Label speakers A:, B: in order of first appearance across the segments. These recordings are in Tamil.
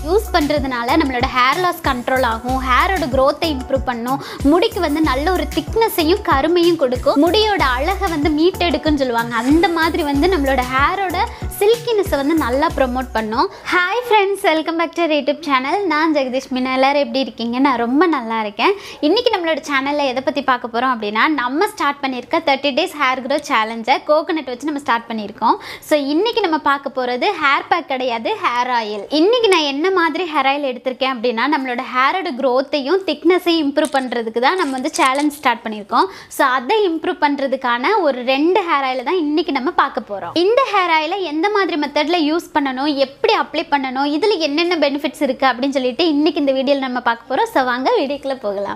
A: யூஸ் பண்ணுறதுனால நம்மளோட ஹேர் லாஸ் கண்ட்ரோல் ஆகும் ஹேரோட க்ரோத்தை இம்ப்ரூவ் பண்ணும் முடிக்கு வந்து நல்ல ஒரு திக்னஸையும் கருமையும் கொடுக்கும் முடியோட அழகை வந்து மீட்டெடுக்குன்னு சொல்லுவாங்க அந்த மாதிரி வந்து நம்மளோட ஹேரோட சில்கினஸை வந்து நல்லா ப்ரொமோட் பண்ணும் hi friends welcome back to YouTube channel நான் ஜெகதீஷ் மீனா எல்லாரும் எப்படி இருக்கீங்க நான் ரொம்ப நல்லா இருக்கேன் இன்றைக்கி நம்மளோட சேனலில் எதை பற்றி பார்க்க போகிறோம் அப்படின்னா நம்ம ஸ்டார்ட் பண்ணியிருக்க தேர்ட்டி டேஸ் ஹேர் க்ரோ சேலஞ்சை கோகனட் வச்சு நம்ம ஸ்டார்ட் பண்ணியிருக்கோம் ஸோ இன்றைக்கி நம்ம பார்க்க போகிறது ஹேர் பேக் கிடையாது ஹேர் ஆயில் இன்றைக்கி நான் என்ன மாதிரி ஹேர் ஆயில் எடுத்திருக்கேன் அப்படின்னா நம்மளோட ஹேரோட க்ரோத்தையும் திக்னஸையும் இம்ப்ரூவ் பண்ணுறதுக்கு தான் நம்ம வந்து சேலஞ்ச் ஸ்டார்ட் பண்ணியிருக்கோம் ஸோ அதை இம்ப்ரூவ் பண்ணுறதுக்கான ஒரு ரெண்டு ஹேர் ஆயில் தான் இன்றைக்கி நம்ம பார்க்க போகிறோம் இந்த ஹேர் ஆயிலை எந்த மாதிரி மெத்தடில் யூஸ் பண்ணணும் எப்படி அப்ளை பண்ணணும் இதில் என்னென்ன பெனிஃபிட்ஸ் இருக்குது அப்படின்னு சொல்லிட்டு இன்றைக்கி இந்த வீடியோவில் நம்ம பார்க்க போகிறோம் ஸோ வாங்க வீடியோக்குள்ளே போகலாம்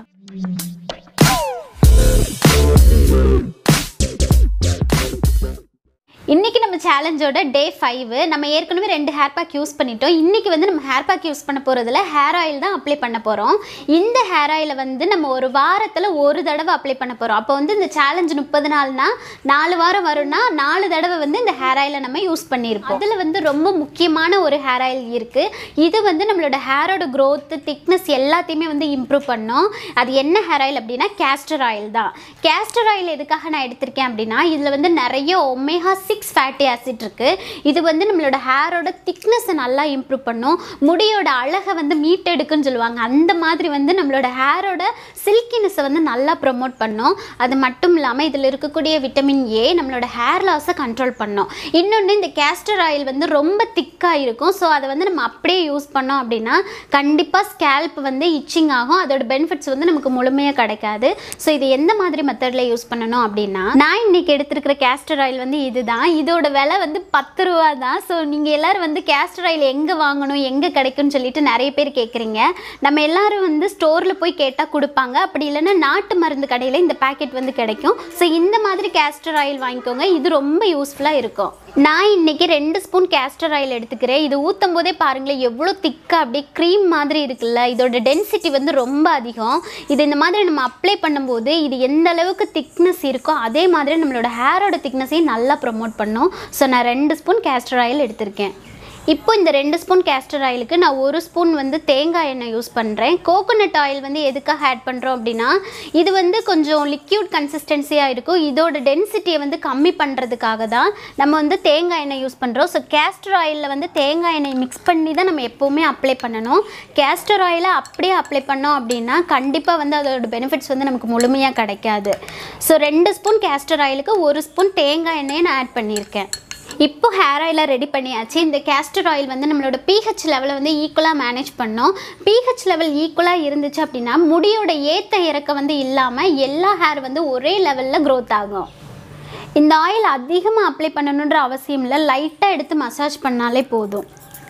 A: இன்றைக்கி நம்ம சேலஞ்சோட டே ஃபைவ் நம்ம ஏற்கனவே ரெண்டு ஹேர் பேக் யூஸ் பண்ணிட்டோம் இன்றைக்கி வந்து நம்ம ஹேர் பேக் யூஸ் பண்ண போகிறதுல ஹேர் ஆயில் தான் அப்ளை பண்ண போகிறோம் இந்த ஹேர் ஆயிலை வந்து நம்ம ஒரு வாரத்தில் ஒரு தடவை அப்ளை பண்ண போகிறோம் அப்போ வந்து இந்த சேலஞ்ச் முப்பது நாள்னா நாலு வாரம் வரும்னா நாலு தடவை வந்து இந்த ஹேர் ஆயிலை நம்ம யூஸ் பண்ணியிருப்போம் அதில் வந்து ரொம்ப முக்கியமான ஒரு ஹேர் ஆயில் இருக்குது இது வந்து நம்மளோட ஹேரோட க்ரோத்து திக்னஸ் எல்லாத்தையுமே வந்து இம்ப்ரூவ் பண்ணும் அது என்ன ஹேர் ஆயில் அப்படின்னா கேஸ்டர் ஆயில் தான் கேஸ்டர் ஆயில் எதுக்காக நான் எடுத்திருக்கேன் அப்படின்னா இதில் வந்து நிறைய ஒமேகா சிக்ஸ் ஃபேட்டி ஆசிட் இருக்குது இது வந்து நம்மளோட ஹேரோட திக்னஸை நல்லா இம்ப்ரூவ் பண்ணும் முடியோட அழகை வந்து மீட்டெடுக்குன்னு சொல்லுவாங்க அந்த மாதிரி வந்து நம்மளோட ஹேரோட சில்கினஸை வந்து நல்லா ப்ரொமோட் பண்ணும் அது மட்டும் இல்லாமல் இதில் இருக்கக்கூடிய விட்டமின் ஏ நம்மளோட ஹேர் லாஸை கண்ட்ரோல் பண்ணும் இன்னொன்று இந்த கேஸ்டர் ஆயில் வந்து ரொம்ப திக்காக இருக்கும் ஸோ அதை வந்து நம்ம அப்படியே யூஸ் பண்ணோம் அப்படின்னா கண்டிப்பாக ஸ்கேல்ப் வந்து இச்சிங் ஆகும் அதோட பெனிஃபிட்ஸ் வந்து நமக்கு முழுமையாக கிடைக்காது ஸோ இது எந்த மாதிரி மெத்தடில் யூஸ் பண்ணணும் அப்படின்னா நான் இன்னைக்கு எடுத்திருக்கிற கேஸ்டர் ஆயில் வந்து இதுதான் இதோட விலை வந்து பத்து ரூபா தான் ஸோ நீங்கள் எல்லோரும் வந்து கேஸ்டர் ஆயில் எங்கே வாங்கணும் எங்கே கிடைக்கும்னு சொல்லிட்டு நிறைய பேர் கேட்குறீங்க நம்ம எல்லாரும் வந்து ஸ்டோரில் போய் கேட்டால் கொடுப்பாங்க அப்படி இல்லைன்னா நாட்டு மருந்து கடையில் இந்த பேக்கெட் வந்து கிடைக்கும் ஸோ இந்த மாதிரி கேஸ்டர் ஆயில் வாங்கிக்கோங்க இது ரொம்ப யூஸ்ஃபுல்லாக இருக்கும் நான் இன்னைக்கு ரெண்டு ஸ்பூன் கேஸ்டர் ஆயில் எடுத்துக்கிறேன் இது ஊற்றும் போதே பாருங்களேன் எவ்வளோ திக்காக அப்படியே க்ரீம் மாதிரி இருக்குல்ல இதோட டென்சிட்டி வந்து ரொம்ப அதிகம் இது இந்த மாதிரி நம்ம அப்ளை பண்ணும்போது இது எந்த அளவுக்கு திக்னஸ் இருக்கோ அதே மாதிரி நம்மளோட ஹேரோட திக்னஸையும் நல்லா ப்ரொமோட் பண்ணும் ஸோ நான் ரெண்டு ஸ்பூன் கேஸ்டர் ஆயில் எடுத்திருக்கேன் இப்போ இந்த ரெண்டு ஸ்பூன் கேஸ்டர் ஆயிலுக்கு நான் ஒரு ஸ்பூன் வந்து தேங்காய் எண்ணெய் யூஸ் பண்ணுறேன் கோகோனட் ஆயில் வந்து எதுக்காக ஆட் பண்ணுறோம் அப்படின்னா இது வந்து கொஞ்சம் லிக்யூட் கன்சிஸ்டன்சியாக இருக்கும் இதோட டென்சிட்டியை வந்து கம்மி பண்ணுறதுக்காக தான் நம்ம வந்து தேங்காய் எண்ணெய் யூஸ் பண்ணுறோம் ஸோ கேஸ்டர் ஆயிலில் வந்து தேங்காய் எண்ணெய் மிக்ஸ் பண்ணி தான் நம்ம எப்போவுமே அப்ளை பண்ணணும் கேஸ்டர் ஆயிலை அப்படியே அப்ளை பண்ணோம் அப்படின்னா கண்டிப்பாக வந்து அதோட பெனிஃபிட்ஸ் வந்து நமக்கு முழுமையாக கிடைக்காது ஸோ ரெண்டு ஸ்பூன் கேஸ்டர் ஆயிலுக்கு ஒரு ஸ்பூன் தேங்காய் எண்ணெயை நான் ஆட் பண்ணியிருக்கேன் இப்போ ஹேர் ஆயிலை ரெடி பண்ணியாச்சு இந்த கேஸ்டர் ஆயில் வந்து நம்மளோட பிஹெச் லெவலை வந்து ஈக்குவலாக மேனேஜ் பண்ணோம் பிஹெச் லெவல் ஈக்குவலாக இருந்துச்சு அப்படின்னா முடியோட ஏத்த இறக்க வந்து இல்லாமல் எல்லா ஹேர் வந்து ஒரே லெவலில் க்ரோத் ஆகும் இந்த ஆயில் அதிகமாக அப்ளை பண்ணணுன்ற அவசியம் இல்லை லைட்டாக எடுத்து மசாஜ் பண்ணாலே போதும்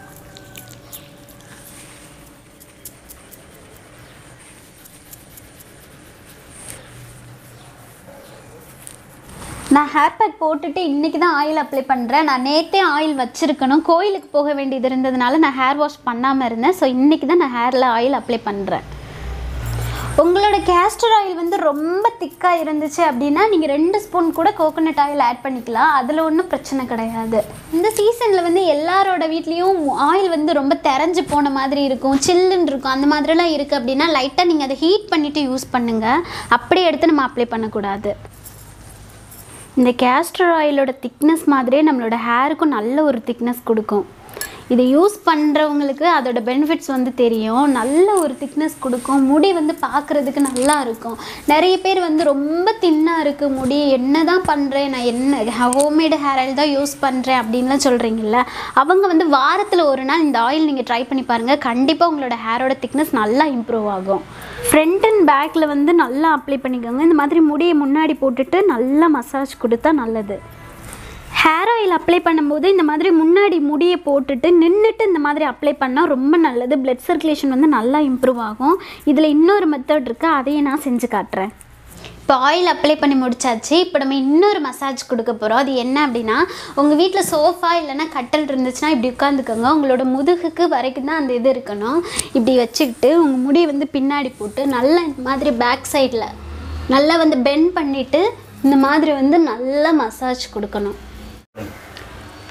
A: நான் ஹேர் பேக் போட்டுட்டு இன்றைக்கி தான் ஆயில் அப்ளை பண்ணுறேன் நான் நேற்றே ஆயில் வச்சுருக்கணும் கோயிலுக்கு போக வேண்டியது இருந்ததுனால நான் ஹேர் வாஷ் பண்ணாமல் இருந்தேன் ஸோ இன்றைக்கி தான் நான் ஹேரில் ஆயில் அப்ளை பண்ணுறேன் உங்களோட கேஸ்டர் ஆயில் வந்து ரொம்ப திக்காக இருந்துச்சு அப்படின்னா நீங்கள் ரெண்டு ஸ்பூன் கூட கோகோனட் ஆயில் ஆட் பண்ணிக்கலாம் அதில் ஒன்றும் பிரச்சனை கிடையாது இந்த சீசனில் வந்து எல்லாரோட வீட்லேயும் ஆயில் வந்து ரொம்ப தெரிஞ்சு போன மாதிரி இருக்கும் சில்லுன்னு இருக்கும் அந்த மாதிரிலாம் இருக்குது அப்படின்னா லைட்டாக நீங்கள் அதை ஹீட் பண்ணிவிட்டு யூஸ் பண்ணுங்கள் அப்படியே எடுத்து நம்ம அப்ளை பண்ணக்கூடாது இந்த கேஸ்டர் ஆயிலோட திக்னஸ் மாதிரியே நம்மளோட ஹேருக்கும் நல்ல ஒரு திக்னஸ் கொடுக்கும் இதை யூஸ் பண்ணுறவங்களுக்கு அதோட பெனிஃபிட்ஸ் வந்து தெரியும் நல்ல ஒரு திக்னஸ் கொடுக்கும் முடி வந்து பார்க்குறதுக்கு நல்லா இருக்கும் நிறைய பேர் வந்து ரொம்ப தின்னாக இருக்குது முடி என்ன தான் பண்ணுறேன் நான் என்ன ஹோம்மேடு ஹேர் ஆயில் தான் யூஸ் பண்ணுறேன் அப்படின்லாம் சொல்கிறீங்கல்ல அவங்க வந்து வாரத்தில் ஒரு நாள் இந்த ஆயில் நீங்கள் ட்ரை பண்ணி பாருங்கள் கண்டிப்பாக உங்களோட ஹேரோட திக்னஸ் நல்லா இம்ப்ரூவ் ஆகும் ஃப்ரண்ட் அண்ட் பேக்கில் வந்து நல்லா அப்ளை பண்ணிக்கோங்க இந்த மாதிரி முடியை முன்னாடி போட்டுட்டு நல்லா மசாஜ் கொடுத்தா நல்லது ஹேர் ஆயில் அப்ளை பண்ணும்போது இந்த மாதிரி முன்னாடி முடியை போட்டுட்டு நின்றுட்டு இந்த மாதிரி அப்ளை பண்ணால் ரொம்ப நல்லது பிளட் சர்க்குலேஷன் வந்து நல்லா இம்ப்ரூவ் ஆகும் இதில் இன்னொரு மெத்தட் இருக்குது அதையும் நான் செஞ்சு காட்டுறேன் இப்போ ஆயில் அப்ளை பண்ணி முடிச்சாச்சு இப்போ நம்ம இன்னொரு மசாஜ் கொடுக்க போகிறோம் அது என்ன அப்படின்னா உங்கள் வீட்டில் சோஃபா இல்லைன்னா கட்டல் இருந்துச்சுன்னா இப்படி உட்காந்துக்கோங்க உங்களோட முதுகுக்கு வரைக்கும் தான் அந்த இது இருக்கணும் இப்படி வச்சுக்கிட்டு உங்கள் முடியை வந்து பின்னாடி போட்டு நல்லா இந்த மாதிரி பேக் சைடில் நல்லா வந்து பெண்ட் பண்ணிவிட்டு இந்த மாதிரி வந்து நல்லா மசாஜ் கொடுக்கணும்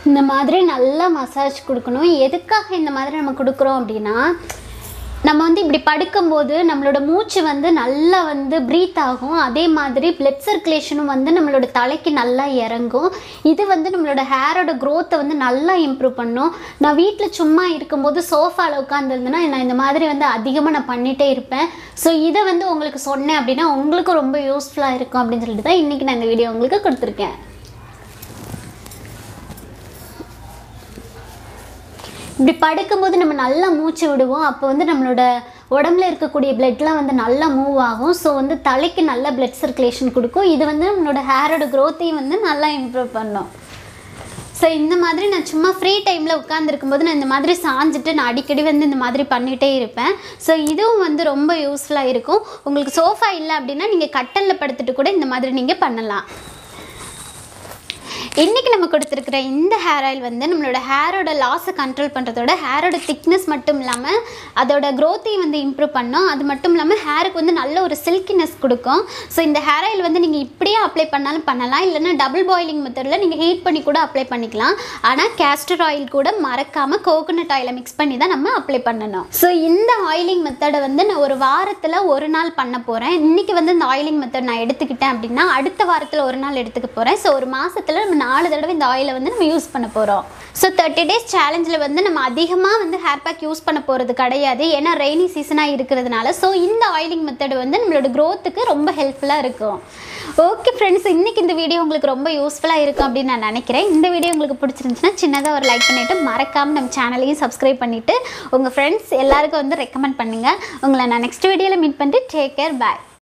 A: இந்த மாதிரி நல்லா மசாஜ் கொடுக்கணும் எதுக்காக இந்த மாதிரி நம்ம கொடுக்குறோம் அப்படின்னா நம்ம வந்து இப்படி படுக்கும்போது நம்மளோட மூச்சு வந்து நல்லா வந்து ப்ரீத் ஆகும் அதே மாதிரி பிளட் சர்க்குலேஷனும் வந்து நம்மளோட தலைக்கு நல்லா இறங்கும் இது வந்து நம்மளோட ஹேரோட க்ரோத்தை வந்து நல்லா இம்ப்ரூவ் பண்ணும் நான் வீட்டில் சும்மா இருக்கும்போது சோஃபாவில் உட்காந்துருந்தேன்னா நான் இந்த மாதிரி வந்து அதிகமாக நான் பண்ணிகிட்டே இருப்பேன் ஸோ இதை வந்து உங்களுக்கு சொன்னேன் அப்படின்னா உங்களுக்கும் ரொம்ப யூஸ்ஃபுல்லாக இருக்கும் அப்படின்னு சொல்லிட்டு தான் இன்றைக்கி நான் இந்த வீடியோ உங்களுக்கு கொடுத்துருக்கேன் இப்படி படுக்கும்போது நம்ம நல்லா மூச்சு விடுவோம் அப்போ வந்து நம்மளோட உடம்புல இருக்கக்கூடிய பிளட்லாம் வந்து நல்லா மூவ் ஆகும் ஸோ வந்து தலைக்கு நல்ல பிளட் சர்க்குலேஷன் கொடுக்கும் இது வந்து நம்மளோட ஹேரோட க்ரோத்தையும் வந்து நல்லா இம்ப்ரூவ் பண்ணும் ஸோ இந்த மாதிரி நான் சும்மா ஃப்ரீ டைமில் உட்காந்துருக்கும்போது நான் இந்த மாதிரி சாஞ்சிட்டு நான் அடிக்கடி வந்து இந்த மாதிரி பண்ணிகிட்டே இருப்பேன் ஸோ இதுவும் வந்து ரொம்ப யூஸ்ஃபுல்லாக இருக்கும் உங்களுக்கு சோஃபா இல்லை அப்படின்னா நீங்கள் கட்டலில் படுத்துட்டு கூட இந்த மாதிரி நீங்கள் பண்ணலாம் இன்றைக்கி நம்ம கொடுத்துருக்குற இந்த ஹேர் ஆயில் வந்து நம்மளோட ஹேரோட லாஸை கண்ட்ரோல் பண்ணுறதோட ஹேரோட திக்னஸ் மட்டும் இல்லாமல் அதோட க்ரோத்தையும் வந்து இம்ப்ரூவ் பண்ணும் அது மட்டும் இல்லாமல் ஹேருக்கு வந்து நல்ல ஒரு சில்கினஸ் கொடுக்கும் ஸோ இந்த ஹேர் ஆயில் வந்து நீங்கள் இப்படியே அப்ளை பண்ணாலும் பண்ணலாம் இல்லைன்னா டபுள் பாயிலிங் மெத்தடில் நீங்கள் ஹீட் பண்ணி கூட அப்ளை பண்ணிக்கலாம் ஆனால் கேஸ்டர் ஆயில் கூட மறக்காமல் கோகோனட் ஆயிலை மிக்ஸ் பண்ணி தான் நம்ம அப்ளை பண்ணணும் ஸோ இந்த ஆயிலிங் மெத்தடை வந்து நான் ஒரு வாரத்தில் ஒரு நாள் பண்ண போகிறேன் இன்றைக்கி வந்து இந்த ஆயிலிங் மெத்தட் நான் எடுத்துக்கிட்டேன் அப்படின்னா அடுத்த வாரத்தில் ஒரு நாள் எடுத்துக்க போகிறேன் ஸோ ஒரு மாதத்தில் நம்ம நாலு தடவை இந்த ஆயிலை வந்து நம்ம யூஸ் பண்ண போகிறோம் ஸோ தேர்ட்டி டேஸ் சேலஞ்சில் வந்து நம்ம அதிகமாக வந்து ஹேர் பேக் யூஸ் பண்ண போகிறது கிடையாது ஏன்னா ரெய்னி சீசனாக இருக்கிறதுனால ஸோ இந்த ஆயிலிங் மெத்தட் வந்து நம்மளோட க்ரோத்துக்கு ரொம்ப ஹெல்ப்ஃபுல்லாக இருக்கும் ஓகே ஃப்ரெண்ட்ஸ் இன்றைக்கி இந்த வீடியோ உங்களுக்கு ரொம்ப யூஸ்ஃபுல்லாக இருக்கும் அப்படின்னு நான் நினைக்கிறேன் இந்த வீடியோ உங்களுக்கு பிடிச்சிருந்துச்சுன்னா சின்னதாக ஒரு லைக் பண்ணிவிட்டு மறக்காமல் நம்ம சேனலையும் சப்ஸ்கிரைப் பண்ணிவிட்டு உங்கள் ஃப்ரெண்ட்ஸ் எல்லாருக்கும் வந்து ரெக்கமெண்ட் பண்ணுங்கள் உங்களை நான் நெக்ஸ்ட் வீடியோவில் மீட் பண்ணிட்டு டேக் கேர் பாய்